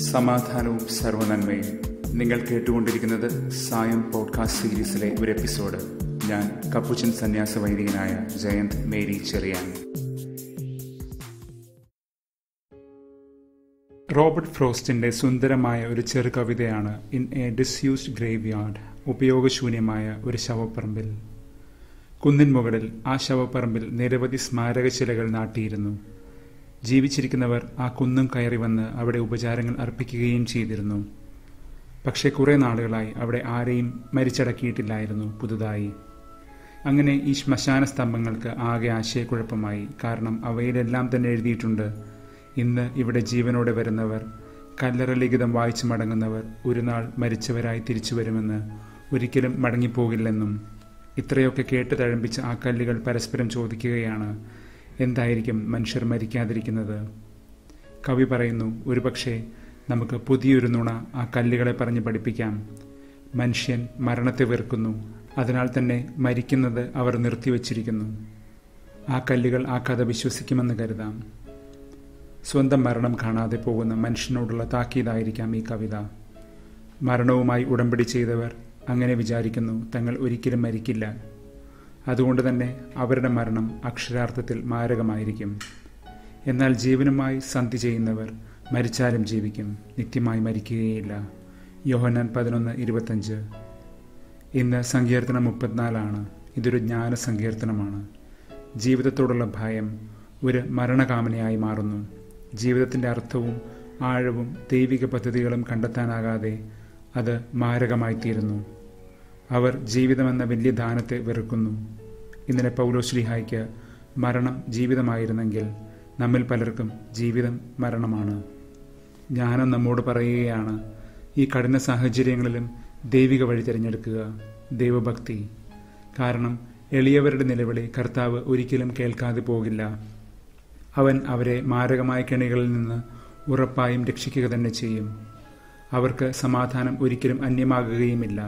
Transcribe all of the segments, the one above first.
സമാധാനവും സർവനന്മയും നിങ്ങൾ കേട്ടുകൊണ്ടിരിക്കുന്നത് സായം പോഡ്കാസ്റ്റ് സീരീസിലെ ഒരു എപ്പിസോഡ് ഞാൻ കപ്പുച്ചൻ സന്യാസ വൈദികനായ ജയന്ത് മേരി ചെറിയാൻ റോബർട്ട് ഫ്രോസ്റ്റിന്റെ സുന്ദരമായ ഒരു ചെറു കവിതയാണ് in a disused graveyard ഉപയോഗശൂന്യമായ ഒരു ശവപ്പറമ്പിൽ കുന്നിൻ മുകളിൽ ആ ശവപ്പറമ്പിൽ നിരവധി സ്മാരകശിലകൾ നാട്ടിയിരുന്നു ജീവിച്ചിരിക്കുന്നവർ ആ കുന്നും കയറി വന്ന് അവിടെ ഉപചാരങ്ങൾ അർപ്പിക്കുകയും ചെയ്തിരുന്നു പക്ഷേ കുറേ നാളുകളായി അവിടെ ആരെയും മരിച്ചടക്കിയിട്ടില്ലായിരുന്നു പുതുതായി അങ്ങനെ ഈ ശ്മശാന സ്തംഭങ്ങൾക്ക് ആകെ ആശയക്കുഴപ്പമായി കാരണം അവയിലെല്ലാം തന്നെ എഴുതിയിട്ടുണ്ട് ഇന്ന് ഇവിടെ ജീവനോടെ വരുന്നവർ കല്ലറ ലിഖിതം വായിച്ചു മടങ്ങുന്നവർ ഒരു നാൾ മരിച്ചവരായി തിരിച്ചു വരുമെന്ന് ഒരിക്കലും മടങ്ങിപ്പോകില്ലെന്നും ഇത്രയൊക്കെ കേട്ട് തഴമ്പിച്ച ആ കല്ലുകൾ പരസ്പരം ചോദിക്കുകയാണ് എന്തായിരിക്കും മനുഷ്യർ മരിക്കാതിരിക്കുന്നത് കവി പറയുന്നു ഒരുപക്ഷെ നമുക്ക് പുതിയൊരു നുണ ആ കല്ലുകളെ പറഞ്ഞ് പഠിപ്പിക്കാം മനുഷ്യൻ മരണത്തെ വെറുക്കുന്നു അതിനാൽ തന്നെ മരിക്കുന്നത് അവർ നിർത്തിവച്ചിരിക്കുന്നു ആ കല്ലുകൾ ആ കഥ വിശ്വസിക്കുമെന്ന് കരുതാം സ്വന്തം മരണം കാണാതെ പോകുന്ന മനുഷ്യനോടുള്ള താക്കീതായിരിക്കാം ഈ കവിത മരണവുമായി ഉടമ്പടി ചെയ്തവർ അങ്ങനെ വിചാരിക്കുന്നു തങ്ങൾ ഒരിക്കലും മരിക്കില്ല അതുകൊണ്ട് തന്നെ അവരുടെ മരണം അക്ഷരാർത്ഥത്തിൽ മാരകമായിരിക്കും എന്നാൽ ജീവനുമായി സന്ധി ചെയ്യുന്നവർ മരിച്ചാലും ജീവിക്കും നിത്യമായി മരിക്കുകയില്ല യോഹന്നാൻ പതിനൊന്ന് ഇരുപത്തഞ്ച് ഇന്ന് സങ്കീർത്തനം മുപ്പത്തിനാലാണ് ഇതൊരു ജ്ഞാന സങ്കീർത്തനമാണ് ജീവിതത്തോടുള്ള ഭയം ഒരു മരണകാമനയായി മാറുന്നു ജീവിതത്തിൻ്റെ അർത്ഥവും ആഴവും ദൈവിക പദ്ധതികളും കണ്ടെത്താനാകാതെ അത് മാരകമായിത്തീരുന്നു അവർ ജീവിതമെന്ന വലിയ ദാനത്തെ വെറുക്കുന്നു ഇന്നലെ പൗലോശ്ലിഹായ്ക്ക് മരണം ജീവിതമായിരുന്നെങ്കിൽ നമ്മിൽ പലർക്കും ജീവിതം മരണമാണ് ജ്ഞാനം നമ്മോട് പറയുകയാണ് ഈ കഠിന സാഹചര്യങ്ങളിലും ദൈവിക വഴി തിരഞ്ഞെടുക്കുക ദൈവഭക്തി കാരണം എളിയവരുടെ നിലവിളി കർത്താവ് ഒരിക്കലും കേൾക്കാതെ പോകില്ല അവൻ അവരെ മാരകമായ കെണികളിൽ നിന്ന് ഉറപ്പായും രക്ഷിക്കുക തന്നെ ചെയ്യും അവർക്ക് സമാധാനം ഒരിക്കലും അന്യമാകുകയുമില്ല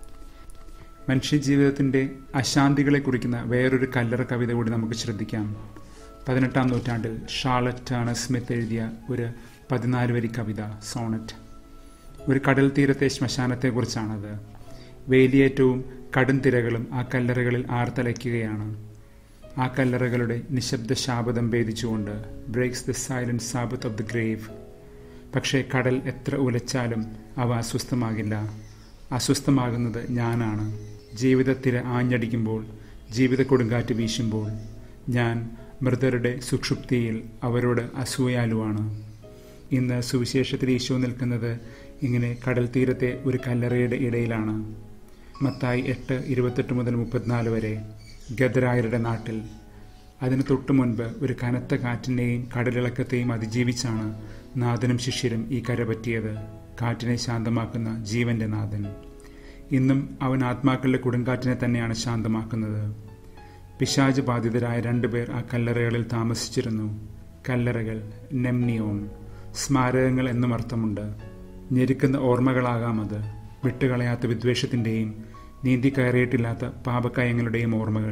മനുഷ്യജീവിതത്തിൻ്റെ അശാന്തികളെ കുറിക്കുന്ന വേറൊരു കല്ലറ കവിത കൂടി നമുക്ക് ശ്രദ്ധിക്കാം പതിനെട്ടാം നൂറ്റാണ്ടിൽ ഷാർലറ്റ് ടേണർ സ്മിത്ത് എഴുതിയ ഒരു പതിനാല് വരി കവിത സോണറ്റ് ഒരു കടൽ തീരത്തെ ശ്മശാനത്തെക്കുറിച്ചാണത് വേലിയേറ്റവും കടും തിരകളും ആ കല്ലറകളിൽ ആർത്തലയ്ക്കുകയാണ് ആ കല്ലറകളുടെ നിശബ്ദ ശാപതം ഭേദിച്ചുകൊണ്ട് breaks the silent sabbath of the grave പക്ഷേ കടൽ എത്ര ഉലച്ചാലും അവ അസ്വസ്ഥമാകില്ല അസ്വസ്ഥമാകുന്നത് ഞാനാണ് ജീവിതത്തിര ആഞ്ഞടിക്കുമ്പോൾ ജീവിത കൊടുങ്കാറ്റ് വീശുമ്പോൾ ഞാൻ മൃതരുടെ സുക്ഷുപ്തിയിൽ അവരോട് അസൂയാലുവാണ് ഇന്ന് സുവിശേഷത്തിൽ ഈശോ നിൽക്കുന്നത് ഇങ്ങനെ കടൽ തീരത്തെ ഒരു കല്ലറയുടെ ഇടയിലാണ് മത്തായി എട്ട് ഇരുപത്തെട്ട് മുതൽ മുപ്പത്തിനാല് വരെ ഗദരായരുടെ നാട്ടിൽ അതിന് തൊട്ടു മുൻപ് ഒരു കനത്ത കാറ്റിനെയും കടലിളക്കത്തെയും അതിജീവിച്ചാണ് നാഥനും ശിഷ്യരും ഈ കര പറ്റിയത് കാറ്റിനെ ശാന്തമാക്കുന്ന ജീവന്റെ നാഥൻ ഇന്നും അവൻ ആത്മാക്കളുടെ കൊടുങ്കാറ്റിനെ തന്നെയാണ് ശാന്തമാക്കുന്നത് പിശാജ് ബാധിതരായ രണ്ടുപേർ ആ കല്ലറകളിൽ താമസിച്ചിരുന്നു കല്ലറകൾ നെമ്നിയോൺ സ്മാരകങ്ങൾ എന്നും അർത്ഥമുണ്ട് ഞെരുക്കുന്ന ഓർമ്മകളാകാം അത് വിട്ടുകളയാത്ത വിദ്വേഷത്തിൻ്റെയും നീന്തി കയറിയിട്ടില്ലാത്ത പാപക്കയങ്ങളുടെയും ഓർമ്മകൾ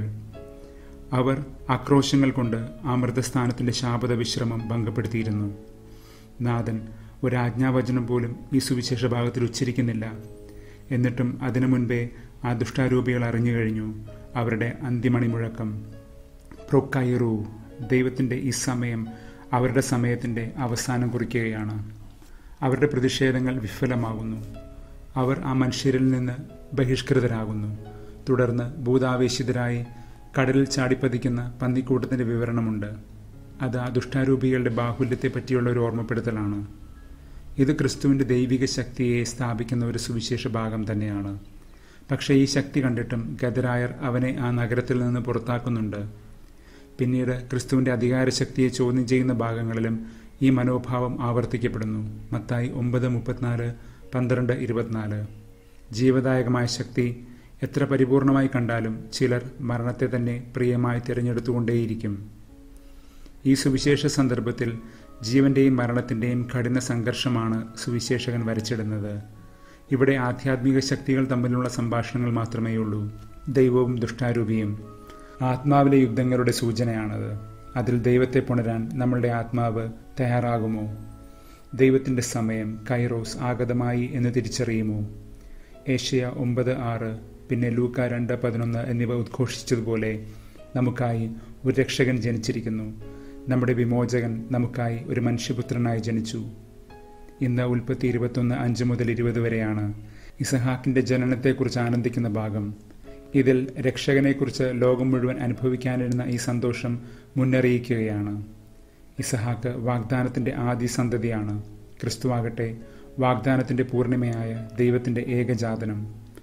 അവർ ആക്രോശങ്ങൾ കൊണ്ട് ആ മൃതസ്ഥാനത്തിൻ്റെ ശാപത വിശ്രമം ഭംഗപ്പെടുത്തിയിരുന്നു നാഥൻ ഒരാജ്ഞാവചനം പോലും ഈ സുവിശേഷ ഭാഗത്തിൽ ഉച്ചരിക്കുന്നില്ല എന്നിട്ടും അതിനു മുൻപേ ആ ദുഷ്ടാരൂപികൾ അറിഞ്ഞു കഴിഞ്ഞു അവരുടെ അന്തിമണി മുഴക്കം പ്രൊക്കൈറു ദൈവത്തിൻ്റെ ഈ സമയം അവരുടെ സമയത്തിൻ്റെ അവസാനം കുറിക്കുകയാണ് അവരുടെ പ്രതിഷേധങ്ങൾ വിഫലമാകുന്നു അവർ ആ മനുഷ്യരിൽ നിന്ന് ബഹിഷ്കൃതരാകുന്നു തുടർന്ന് ഭൂതാവേശിതരായി കടലിൽ ചാടിപ്പതിക്കുന്ന പന്നിക്കൂട്ടത്തിൻ്റെ വിവരണമുണ്ട് അത് ആ ദുഷ്ടാരൂപികളുടെ ബാഹുല്യത്തെ പറ്റിയുള്ള ഒരു ഓർമ്മപ്പെടുത്തലാണ് ഇത് ക്രിസ്തുവിൻ്റെ ദൈവിക ശക്തിയെ സ്ഥാപിക്കുന്ന ഒരു സുവിശേഷ ഭാഗം തന്നെയാണ് പക്ഷേ ഈ ശക്തി കണ്ടിട്ടും ഗദരായർ അവനെ ആ നഗരത്തിൽ നിന്ന് പുറത്താക്കുന്നുണ്ട് പിന്നീട് ക്രിസ്തുവിൻ്റെ അധികാരശക്തിയെ ചോദ്യം ചെയ്യുന്ന ഭാഗങ്ങളിലും ഈ മനോഭാവം ആവർത്തിക്കപ്പെടുന്നു മത്തായി ഒമ്പത് മുപ്പത്തിനാല് പന്ത്രണ്ട് ഇരുപത്തിനാല് ജീവദായകമായ ശക്തി എത്ര പരിപൂർണമായി കണ്ടാലും ചിലർ മരണത്തെ തന്നെ പ്രിയമായി തിരഞ്ഞെടുത്തുകൊണ്ടേയിരിക്കും ഈ സുവിശേഷ സന്ദർഭത്തിൽ ജീവന്റെയും മരണത്തിന്റെയും കഠിന സംഘർഷമാണ് സുവിശേഷകൻ വരച്ചിടുന്നത് ഇവിടെ ആധ്യാത്മിക ശക്തികൾ തമ്മിലുള്ള സംഭാഷണങ്ങൾ മാത്രമേ ഉള്ളൂ ദൈവവും ദുഷ്ടാരൂപിയും ആത്മാവിലെ യുദ്ധങ്ങളുടെ സൂചനയാണത് അതിൽ ദൈവത്തെ പുണരാൻ നമ്മളുടെ ആത്മാവ് തയ്യാറാകുമോ ദൈവത്തിൻ്റെ സമയം കൈറോസ് ആഗതമായി എന്ന് തിരിച്ചറിയുമോ ഏഷ്യ ഒമ്പത് ആറ് പിന്നെ ലൂക്ക രണ്ട് പതിനൊന്ന് എന്നിവ ഉദ്ഘോഷിച്ചതുപോലെ നമുക്കായി ഒരു രക്ഷകൻ ജനിച്ചിരിക്കുന്നു നമ്മുടെ വിമോചകൻ നമുക്കായി ഒരു മനുഷ്യപുത്രനായി ജനിച്ചു ഇന്ന് ഉൽപ്പത്തി ഇരുപത്തൊന്ന് അഞ്ച് മുതൽ ഇരുപത് വരെയാണ് ഇസഹാക്കിന്റെ ജനനത്തെക്കുറിച്ച് ആനന്ദിക്കുന്ന ഭാഗം ഇതിൽ രക്ഷകനെക്കുറിച്ച് ലോകം മുഴുവൻ അനുഭവിക്കാനിരുന്ന ഈ സന്തോഷം മുന്നറിയിക്കുകയാണ് ഇസഹാക്ക് വാഗ്ദാനത്തിന്റെ ആദ്യ സന്തതിയാണ് ക്രിസ്തുവാകട്ടെ വാഗ്ദാനത്തിന്റെ പൂർണിമയായ ദൈവത്തിന്റെ ഏകജാതനം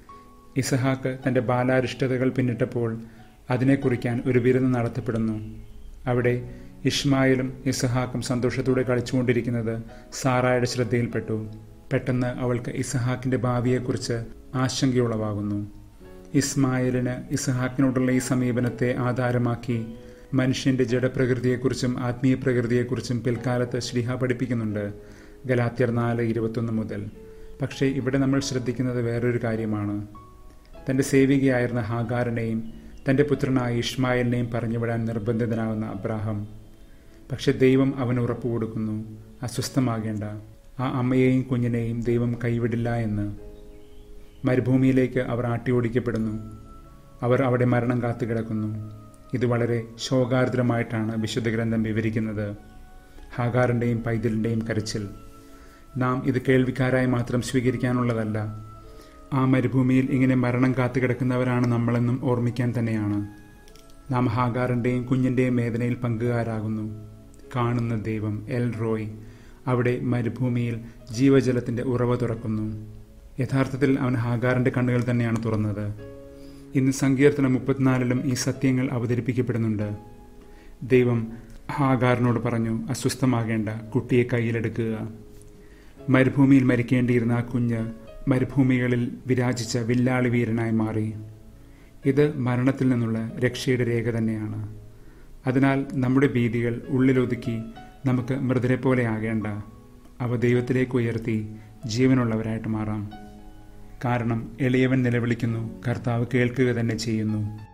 ഇസഹാക്ക് തന്റെ ബാലാരിഷ്ടതകൾ പിന്നിട്ടപ്പോൾ അതിനെ കുറിക്കാൻ ഒരു വിരുന്ന് നടത്തപ്പെടുന്നു അവിടെ ഇഷ്മായിലും ഇസഹാക്കും സന്തോഷത്തോടെ കളിച്ചുകൊണ്ടിരിക്കുന്നത് സാറായുടെ ശ്രദ്ധയിൽപ്പെട്ടു പെട്ടെന്ന് അവൾക്ക് ഇസഹാക്കിന്റെ ഭാവിയെക്കുറിച്ച് ആശങ്കയുളവാകുന്നു ഇസ്മായിലിന് ഇസഹാക്കിനോടുള്ള ഈ സമീപനത്തെ ആധാരമാക്കി മനുഷ്യന്റെ ജഡപ്രകൃതിയെക്കുറിച്ചും ആത്മീയ പ്രകൃതിയെക്കുറിച്ചും പിൽക്കാലത്ത് ശ്രീഹ പഠിപ്പിക്കുന്നുണ്ട് ഗലാത്യർ നാല് ഇരുപത്തൊന്ന് മുതൽ പക്ഷേ ഇവിടെ നമ്മൾ ശ്രദ്ധിക്കുന്നത് വേറൊരു കാര്യമാണ് തന്റെ സേവികയായിരുന്ന ഹാഗാറിനെയും തന്റെ പുത്രനായ ഇഷ്മായിലിനെയും പറഞ്ഞുവിടാൻ നിർബന്ധിതനാകുന്ന അബ്രാഹം പക്ഷെ ദൈവം അവന് ഉറപ്പു കൊടുക്കുന്നു അസ്വസ്ഥമാകേണ്ട ആ അമ്മയെയും കുഞ്ഞിനെയും ദൈവം കൈവിടില്ല എന്ന് മരുഭൂമിയിലേക്ക് അവർ ആട്ടിയോടിക്കപ്പെടുന്നു അവർ അവിടെ മരണം കാത്തു കിടക്കുന്നു ഇത് വളരെ ശോകാർദ്രമായിട്ടാണ് വിശുദ്ധ ഗ്രന്ഥം വിവരിക്കുന്നത് ഹാഗാറിൻ്റെയും പൈതലിൻ്റെയും കരച്ചിൽ നാം ഇത് കേൾവിക്കാരായി മാത്രം സ്വീകരിക്കാനുള്ളതല്ല ആ മരുഭൂമിയിൽ ഇങ്ങനെ മരണം കാത്തു കിടക്കുന്നവരാണ് നമ്മളെന്നും ഓർമ്മിക്കാൻ തന്നെയാണ് നാം ഹാഗാറിൻ്റെയും കുഞ്ഞിൻ്റെയും വേദനയിൽ പങ്കുകാരാകുന്നു കാണുന്ന ദൈവം എൽ റോയ് അവിടെ മരുഭൂമിയിൽ ജീവജലത്തിന്റെ ഉറവ തുറക്കുന്നു യഥാർത്ഥത്തിൽ അവൻ ഹാഗാറിന്റെ കണ്ണുകൾ തന്നെയാണ് തുറന്നത് ഇന്ന് സങ്കീർത്തനം മുപ്പത്തിനാലിലും ഈ സത്യങ്ങൾ അവതരിപ്പിക്കപ്പെടുന്നുണ്ട് ദൈവം ഹാഗാറിനോട് പറഞ്ഞു അസ്വസ്ഥമാകേണ്ട കുട്ടിയെ കയ്യിലെടുക്കുക മരുഭൂമിയിൽ മരിക്കേണ്ടിയിരുന്ന ആ കുഞ്ഞ് മരുഭൂമികളിൽ വിരാജിച്ച വില്ലാളി വീരനായി മാറി ഇത് മരണത്തിൽ നിന്നുള്ള രക്ഷയുടെ രേഖ തന്നെയാണ് അതിനാൽ നമ്മുടെ ഭീതികൾ ഉള്ളിലൊതുക്കി നമുക്ക് മൃതരെ പോലെ ആകേണ്ട അവ ദൈവത്തിലേക്ക് ഉയർത്തി ജീവനുള്ളവരായിട്ട് മാറാം കാരണം എളിയവൻ നിലവിളിക്കുന്നു കർത്താവ് കേൾക്കുക തന്നെ ചെയ്യുന്നു